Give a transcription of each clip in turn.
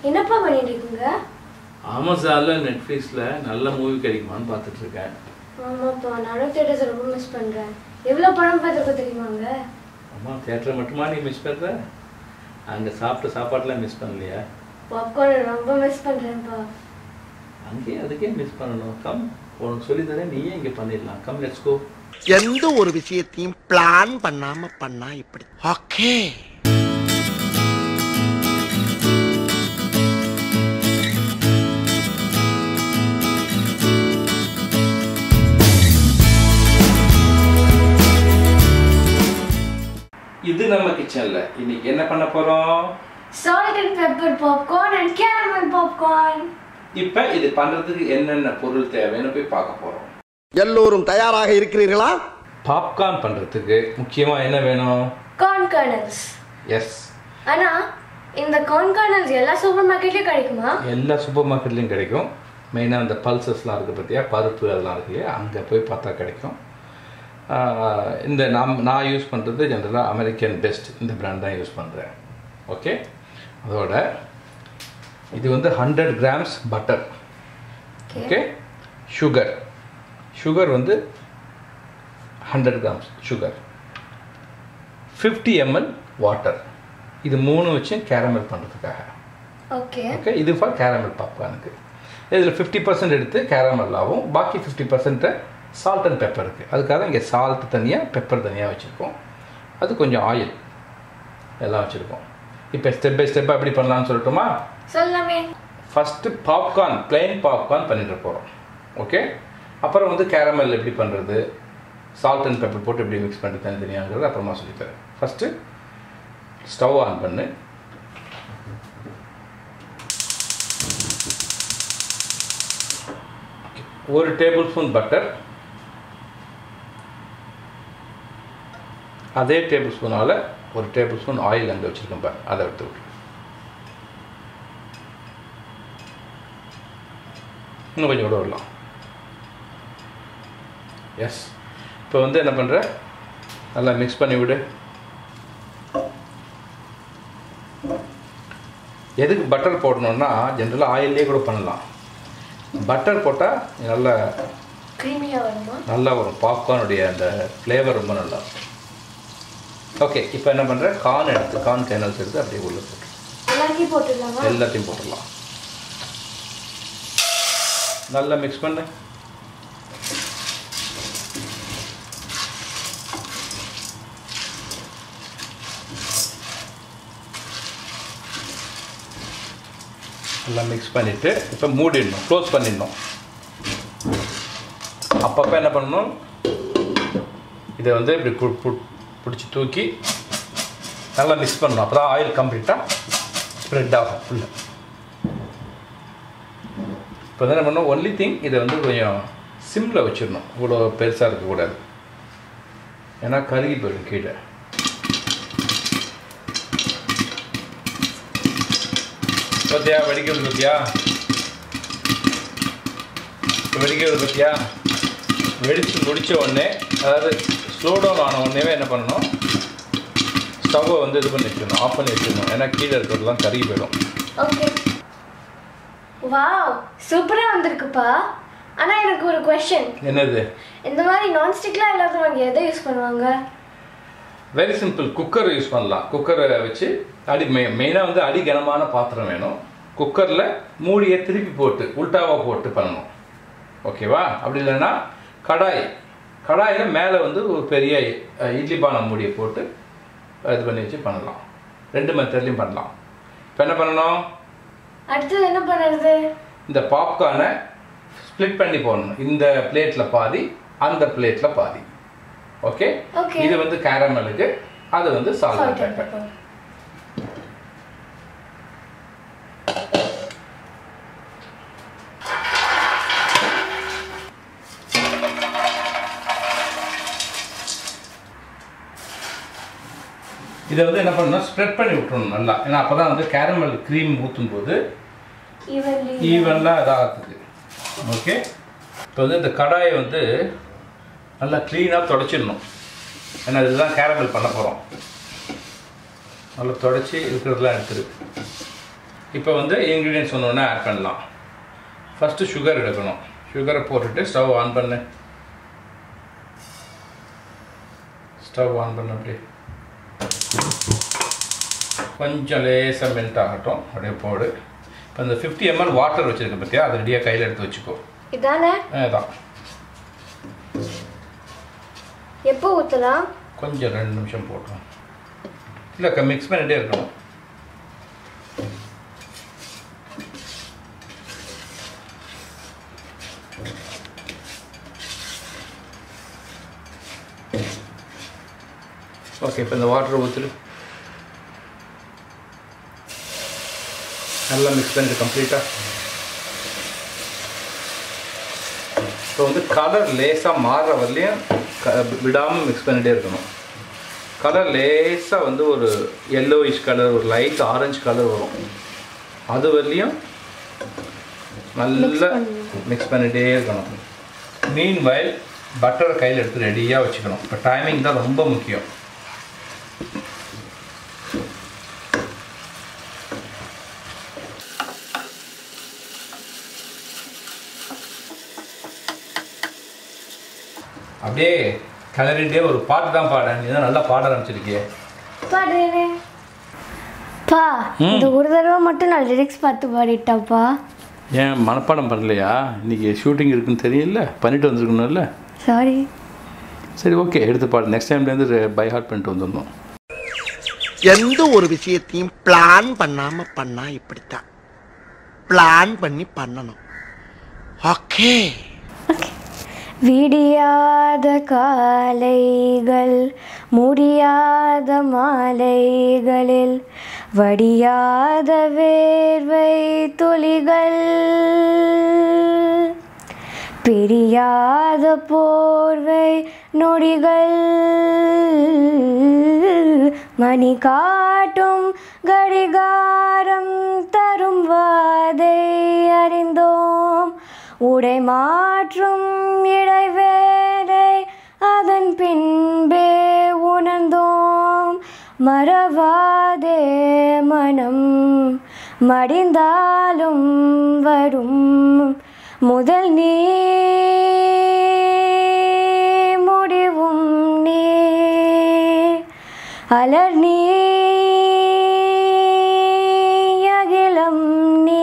என்னப்பா பண்ணிட்டு இருக்கீங்க அமேசானில் நெட்ஃப்ளிக்ஸில் நல்ல மூவி கிடைக்குமான்னு பார்த்துட்டு இருக்கேன் ஆமாப்பா நானும் தேட்டர்ஸ் ரொம்ப மிஸ் பண்றேன் எவ்வளவு படம் பார்த்துருக்கோம் தெரியுமாங்க அம்மா தேட்டரை மட்டுமா நீ மிஸ் பண்ணுற அங்கே சாப்பிட்ட சாப்பாட்டெலாம் மிஸ் பண்ணலையா பாப்கார்ன் ரொம்ப மிஸ் பண்றேன்ப்பா அங்கேயே அதுக்கே மிஸ் பண்ணணும் கம் உனக்கு சொல்லித்தரேன் நீயே இங்கே பண்ணிடலாம் கம் லெட்ஸ் கோ எந்த ஒரு விஷயத்தையும் பிளான் பண்ணாம பண்ணா இப்படி ஓகே இது நம்ம கிச்சனில் இன்னைக்கு என்ன பண்ண போகிறோம் salt and pepper popcorn and caramel popcorn இப்போ இது பண்ணுறதுக்கு என்னென்ன பொருள் தேவைன்னு போய் பார்க்க போகிறோம் எல்லோரும் தயாராக இருக்கிறீர்களா பாப்கார்ன் பண்ணுறதுக்கு முக்கியமாக என்ன வேணும் கார்ன் கர்னல்ஸ் எஸ் ஆனா இந்த கார்ன் கர்னல்ஸ் எல்லா சூப்பர் மார்க்கெட்லயும் கிடைக்குமா எல்லா சூப்பர் மார்க்கெட்லேயும் கிடைக்கும் மெயினாக அந்த பல்சஸ்லாம் இருக்குது பார்த்தியா பருப்பு அதெல்லாம் இருக்கு இல்லையா அங்கே போய் பார்த்தா கிடைக்கும் ஆஹ் இந்த நாம் நான் யூஸ் பண்ணுறது ஜென்ரலாக அமெரிக்கன் பெஸ்ட் இந்த பிராண்ட் தான் யூஸ் பண்ணுறேன் ஓகே அதோட இது வந்து hundred grams butter okay sugar sugar வந்து hundred grams sugar fifty ML water இது மூணு வச்சு கேரமல் பண்ணுறதுக்காக ஓகே ஓகே இது ஃபார் கேரமல் பாப்கார்னுக்கு இதில் ஃபிஃப்டி பர்சன்ட் எடுத்து கேரமல்லாகவும் பாக்கி ஃபிஃப்டி பர்சன்ட்டை சால்ட் அண்ட் பெப்பருக்கு அதுக்காக இங்கே சால்ட் தனியாக பெப்பர் தனியாக வச்சுருக்கோம் அது கொஞ்சம் ஆயில் எல்லாம் வச்சுருக்கோம் இப்போ ஸ்டெப் பை ஸ்டெப்பாக எப்படி பண்ணலாம்னு சொல்லட்டுமா சொல்லாமே ஃபஸ்ட்டு பாப்கார்ன் plain பாப்கார்ன் பண்ணிட்டு போகிறோம் ஓகே அப்புறம் வந்து கேரமல் எப்படி பண்ணுறது சால்ட் அண்ட் பெப்பர் போட்டு எப்படி மிக்ஸ் பண்ணுறது தனித்தனியாங்கிறது அப்புறமா சொல்லித்தரேன் ஃபஸ்ட்டு ஸ்டவ் ஆன் பண்ணு ஒரு டேபிள் ஸ்பூன் பட்டர் அதே டேபிள் ஸ்பூனால் ஒரு டேபிள் ஸ்பூன் ஆயில் அங்கே வச்சுருக்கேன் பார் அதை எடுத்து விட்டு இன்னும் கொஞ்சம் கூட விடலாம் எஸ் இப்போ வந்து என்ன பண்ணுற நல்லா மிக்ஸ் பண்ணி விடு எதுக்கு பட்டர் போடணும்னா ஜென்ரலாக ஆயிலே கூட பண்ணலாம் பட்டர் போட்டால் நல்லா கிரீமியா வருமா நல்லா வரும் பாப்கார்னுடைய அந்த ஃப்ளேவர் ரொம்ப நல்லா இருக்கும் ஓகே இப்போ என்ன பண்ணுற கார்ன் எடுத்து கார்ன் கேனல்ஸ் எடுத்து அப்படியே உள்ள போட்டு எல்லாத்தையும் போட்டுடலாமா எல்லாத்தையும் போட்டுடலாம் நல்லா மிக்ஸ் பண்ணு நல்லா மிக்ஸ் பண்ணிவிட்டு இப்போ மூடிடணும் க்ளோஸ் பண்ணிடணும் அப்பப்போ என்ன பண்ணணும் இதை வந்து இப்படி பிடிச்சி தூக்கி நல்லா மிக்ஸ் பண்ணணும் அப்போ தான் ஆயில் கம்ப்ளீட்டாக ஸ்ப்ரெட் ஆகும் ஃபுல்லாக இப்போ வந்து என்ன பண்ணணும் ஒன்லி திங் இதை வந்து கொஞ்சம் சிம்மில் வச்சிடணும் இவ்வளோ பெருசாக இருக்கக்கூடாது ஏன்னா கருகி போயிடும் கீழே பார்த்தியா வெடிக்கிறது பார்த்தியா இப்போ வெடிக்கிறது பார்த்தியா வெடித்து முடித்த உடனே அதாவது ஸ்லோ டவுன் ஆன உடனேவே என்ன பண்ணணும் ஸ்டவ்வை வந்து இது பண்ணி வச்சிடணும் ஆஃப் பண்ணி வச்சிடணும் ஏன்னா கீழே இருக்கிறதெல்லாம் கருகி போயிடும் ஓகே வாவ் சூப்பரா வந்திருக்குப்பா ஆனா எனக்கு ஒரு கொஸ்டின் என்னது இந்த மாதிரி நான்ஸ்டிக்லாம் இல்லாதவங்க எதை யூஸ் பண்ணுவாங்க வெரி சிம்பிள் குக்கர் யூஸ் பண்ணலாம் குக்கரை வச்சு அடி மெ மெயினாக வந்து அடி கனமான பாத்திரம் வேணும் குக்கரில் மூடியை திருப்பி போட்டு உல்டாவாக போட்டு பண்ணணும் ஓகேவா அப்படி இல்லைன்னா கடாய் கடாயில் மேலே வந்து ஒரு பெரிய அஹ், இட்லி பானம் மூடியை போட்டு இது பண்ணி வச்சு பண்ணலாம் ரெண்டு மெத்தட்லையும் பண்ணலாம் இப்போ என்ன பண்ணணும் அடுத்தது என்ன பண்ணுறது இந்த பாப்கார்னை ஸ்ப்ளிட் பண்ணி போடணும் இந்த பிளேட்டில் பாதி அந்த பிளேட்டில் பாதி ஓகே Okay. இது வந்து கேரமலுக்கு அது வந்து salt salt and paper pepper இதை வந்து என்ன பண்ணணும் ஸ்ப்ரெட் பண்ணி விட்டுறணும் நல்லா ஏன்னா அப்போ தான் வந்து கேரமல் க்ரீம் ஊற்றும் போது ஈவன்லி ஈவனாக இதாகுது ஓகே இப்போ வந்து இந்த கடாயை வந்து நல்லா க்ளீனாக தொடச்சிடணும் ஏன்னா இதுதான் கேரமல் பண்ண போகிறோம் நல்லா தொடச்சி இருக்கிறதெல்லாம் எடுத்துரு இப்போ வந்து இன்க்ரீடியன்ஸ் ஒன்று ஆட் பண்ணலாம் ஃபஸ்ட்டு சுகர் எடுக்கணும் சுகரை போட்டுட்டு ஸ்டவ் ஆன் பண்ணு ஸ்டவ் ஆன் பண்ண அப்படியே கொஞ்சம் லேசாக மெல்ட் ஆகட்டும் அப்படியே போடு இப்போ இந்த ஃபிஃப்டி எம்எல் வாட்டர் வச்சுருக்க பார்த்தியா அதை ரெடியாக கையில் எடுத்து வச்சுக்கோ இதானே அதான் எப்போ ஊற்றலாம் கொஞ்சம் ரெண்டு நிமிஷம் போட்டோம் இல்லை மிக்ஸ் பண்ணிட்டே இருக்கணும் ஓகே இப்போ இந்த வாட்டர் ஊற்றிடு நல்லா மிக்ஸ் பண்ணிட்டு கம்ப்ளீட்டாக இப்போ வந்து கலர் லேசாக மாறுற வரலையும் க விடாமல் மிக்ஸ் பண்ணிகிட்டே இருக்கணும் கலர் லேசாக வந்து ஒரு எல்லோயிஷ் கலர் ஒரு லைட் ஆரஞ்சு கலர் வரும் அது வரலையும் நல்லா மிக்ஸ் பண்ணிகிட்டே இருக்கணும் மீன் வயல் பட்டரை கையில் எடுத்து ரெடியாக வச்சுக்கணும் இப்போ டைமிங் தான் ரொம்ப முக்கியம் அப்படியே கலரிட்டே ஒரு பாட்டு தான் பாட நீ தான் நல்லா பாட ஆரம்பிச்சிருக்கியே பாடுறேனே பா இந்த ஒரு தடவை மட்டும் நான் லிரிக்ஸ் பார்த்து பாடிட்டாப்பா ஏன் மனப்பாடம் பண்ணலையா இன்னைக்கு ஷூட்டிங் இருக்குன்னு தெரியல பண்ணிட்டு வந்திருக்கணும்ல சாரி சரி ஓகே எடுத்து பாடு நெக்ஸ்ட் டைம்லேருந்து பை ஹார்ட் பண்ணிட்டு வந்துடணும் எந்த ஒரு விஷயத்தையும் பிளான் பண்ணாம பண்ணா இப்படித்தான் பிளான் பண்ணி பண்ணணும் ஓகே விடியாத காலைகள் முடியாத மாலைகளில் வடியாத வேர்வை துளிகள் பிரியாத போர்வை நொடிகள் மணி காட்டும் கடிகாரம் தரும் வாதை அறிந்தோம் உடை மாற்றும் இடைவேளை அதன் பின்பே உணர்ந்தோம் மறவாதே மனம் மடிந்தாலும் வரும் முதல் நீ முடிவும் நீ அலர் நீ அகிலம் நீ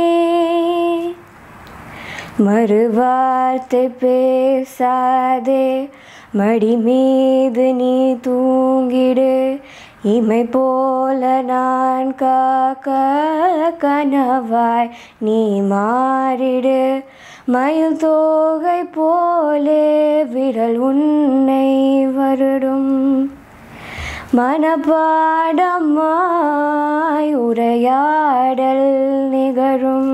மறுவார்த்தை பேசாதே மடி மீது நீ தூங்கிடு இமை போல நான் காக்க கனவாய் நீ மாறிடு மயில் தோகை போலே விரல் உன்னை வருடும் மனப்பாடமாய் உரையாடல் நிகழும்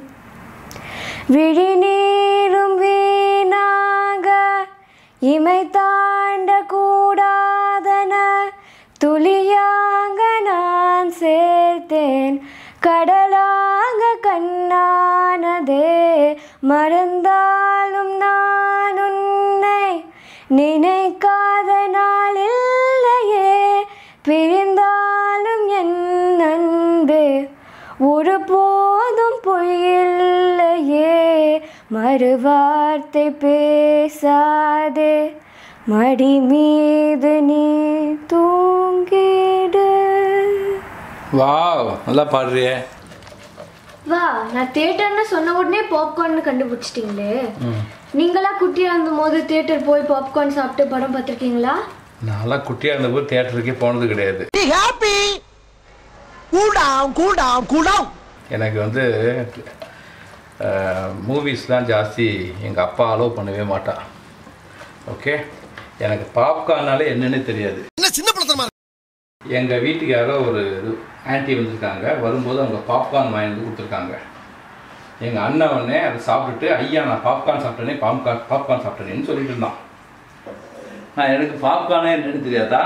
விழிநீரும் வீணாக இமை தாண்ட கூடாதன துளியாக நான் சேர்த்தேன் கடலாக கண்ணானதே மறந்தாலும் நான் உன்னை நினைக்காத நாள் இல்லையே பிரிந்தாலும் என் அன்பே ஒரு போதும் பொய்யில்லையே மறுவார்த்தை பேசாதே மடி மீது நீ தூங்கிடு வாவ் நல்லா பாடுறியே வா நான் தியேட்டர்னு சொன்ன உடனே பாப்கார்ன் கண்டுபிடிச்சிட்டீங்களே நீங்களா குட்டியா இருந்த போது தியேட்டர் போய் பாப்கார்ன் சாப்பிட்டு படம் பார்த்துருக்கீங்களா நான்லாம் குட்டியாக இருந்தபோது தேட்டருக்கே போனது கிடையாது happy cool down cool down cool down எனக்கு வந்து மூவிஸ்லாம் ஜாஸ்தி எங்கள் அப்பா அலோவ் பண்ணவே மாட்டான் ஓகே எனக்கு பாப்கார்னாலே என்னன்னே தெரியாது என்ன சின்ன பழத்தனமா எங்கள் வீட்டுக்கு யாரோ ஒரு ஆன்ட்டி வந்திருக்காங்க வரும்போது அவங்க பாப்கார்ன் வாங்கி வந்து கொடுத்துருக்காங்க எங்கள் அண்ணன் உடனே அதை சாப்பிட்டுட்டு ஐயா நான் பாப்கார்ன் சாப்பிட்டேனே பாப்கார்ன் பாப்கார்ன் சாப்பிட்டேனேன்னு சொல்லிட்டு இருந்தான் நான் எனக்கு பாப்கார்னே என்னன்னு தெரியாதா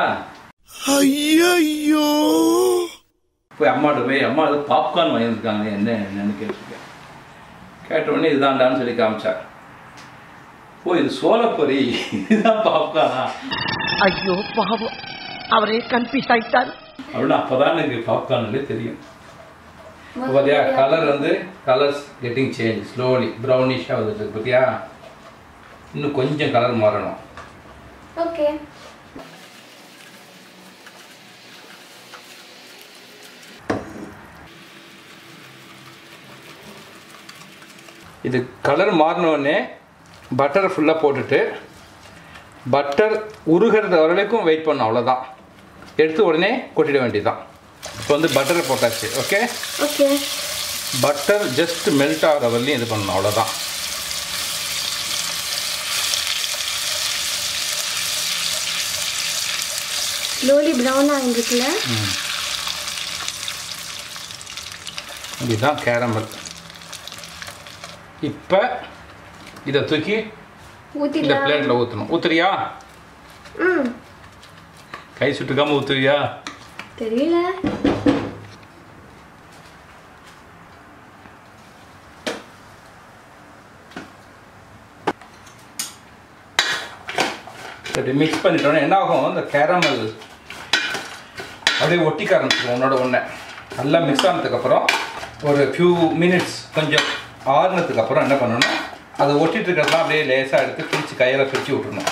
ஐயோ போய் அம்மாட்ட போய் அம்மா அது பாப்கார்ன் வாங்கியிருக்காங்க என்ன என்னன்னு கேட்டிருக்கேன் கேட்ட உடனே இதுதான்டான்னு சொல்லி காமிச்சார் ஓ இது சோளப்பொரி இதுதான் பாப்கார்னா ஐயோ பாவம் அவரே கன்ஃபியூஸ் ஆயிட்டாரு அப்படின்னு அப்போ தான் எனக்கு பாப்கார்ன்லே தெரியும் பார்த்தியா கலர் வந்து கலர்ஸ் கெட்டிங் சேஞ்ச் ஸ்லோலி ப்ரௌனிஷாக வந்துட்டு இருக்கு பார்த்தியா இன்னும் கொஞ்சம் கலர் மாறணும் ஓகே இது கலர் மாறினோடனே பட்டரை ஃபுல்லாக போட்டுட்டு பட்டர் உருகிறது வரைக்கும் வெயிட் பண்ணணும் அவ்வளோதான் எடுத்து உடனே கொட்டிட வேண்டியதுதான் இப்போ வந்து பட்டரை போட்டாச்சு okay okay butter just melt ஆகிற வரலையும் இது பண்ணணும் அவ்வளோதான் ஸ்லோலி ப்ரௌன் ஆகிருக்குல்ல இதுதான் கேரமல் இப்போ இதை தூக்கி இந்த ஊற்றிடலாம் பிளேட்டில் ஊற்றணும் ஊத்துறியா ம் கை சுட்டுக்காம ஊத்துறியா தெரியல சரி மிக்ஸ் பண்ணிட்டோன்னே என்ன ஆகும் இந்த கேரமல் அப்படியே ஒட்டிக்க ஆரம்பிச்சிடும் உன்னோட ஒன்று நல்லா மிக்ஸ் ஆனதுக்கப்புறம் ஒரு ஃபியூ மினிட்ஸ் கொஞ்சம் ஆறுனதுக்கு அப்புறம் என்ன பண்ணணும் அதை ஒட்டிட்டு இருக்கிறதெல்லாம் அப்படியே லேசாக எடுத்து பிரித்து கையில் பிரித்து விட்டுறணும்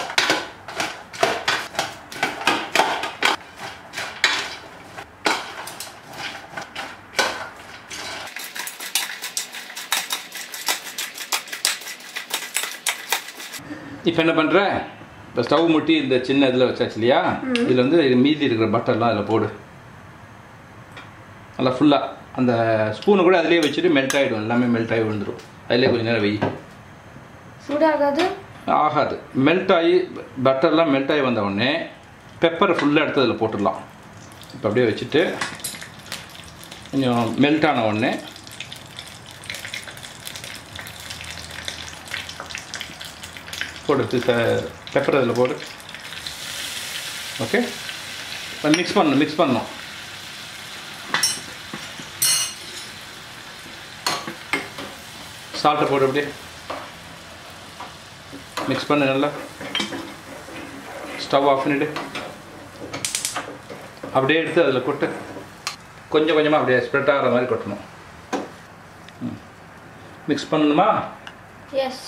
இப்போ என்ன பண்ணுற இப்போ ஸ்டவ் முட்டி இந்த சின்ன இதில் வச்சாச்சு இல்லையா இதில் வந்து மீதி இருக்கிற பட்டர்லாம் அதில் போடு நல்லா ஃபுல்லாக அந்த ஸ்பூனை கூட அதிலே வச்சுட்டு மெல்ட் ஆகிடும் எல்லாமே மெல்ட் ஆகி விழுந்துடும் அதிலே கொஞ்சம் நேரம் வெய் சூடாகாது ஆகாது மெல்ட் ஆகி பட்டர்லாம் மெல்ட் ஆகி வந்த உடனே பெப்பரை ஃபுல்லாக எடுத்து அதில் போட்டுடலாம் இப்போ அப்படியே வச்சுட்டு கொஞ்சம் மெல்ட் ஆன உடனே போடு பெப்பர் அதில் போடு ஓகே மிக்ஸ் பண்ணணும் மிக்ஸ் பண்ணணும் சால்ட்டை போடு அப்படியே மிக்ஸ் பண்ணு நல்லா ஸ்டவ் ஆஃப் பண்ணிவிடு அப்படியே எடுத்து அதில் கொட்டு கொஞ்சம் கொஞ்சமாக அப்படியே ஸ்ப்ரெட் ஆகிற மாதிரி கொட்டணும் மிக்ஸ் பண்ணணுமா yes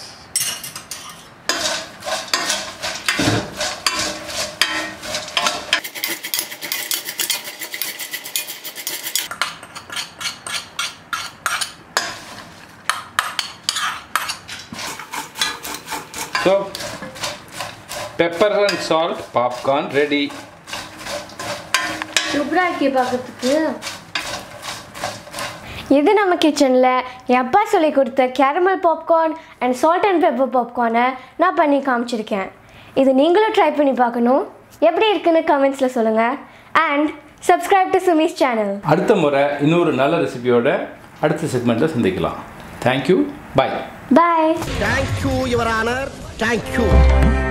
so pepper and salt popcorn ready சூப்பராக இருக்கே பார்க்கறதுக்கு இது நம்ம கிச்சனில் என் அப்பா சொல்லி கொடுத்த caramel popcorn and salt and pepper பாப்கார்னை நான் பண்ணி காமிச்சிருக்கேன் இது நீங்களும் ட்ரை பண்ணி பார்க்கணும் எப்படி இருக்குன்னு கமெண்ட்ஸில் சொல்லுங்கள் and subscribe to Sumi's channel அடுத்த முறை இன்னொரு நல்ல ரெசிபியோட அடுத்த செக்மெண்ட்டில் சந்திக்கலாம் thank you bye bye thank you your honour thank you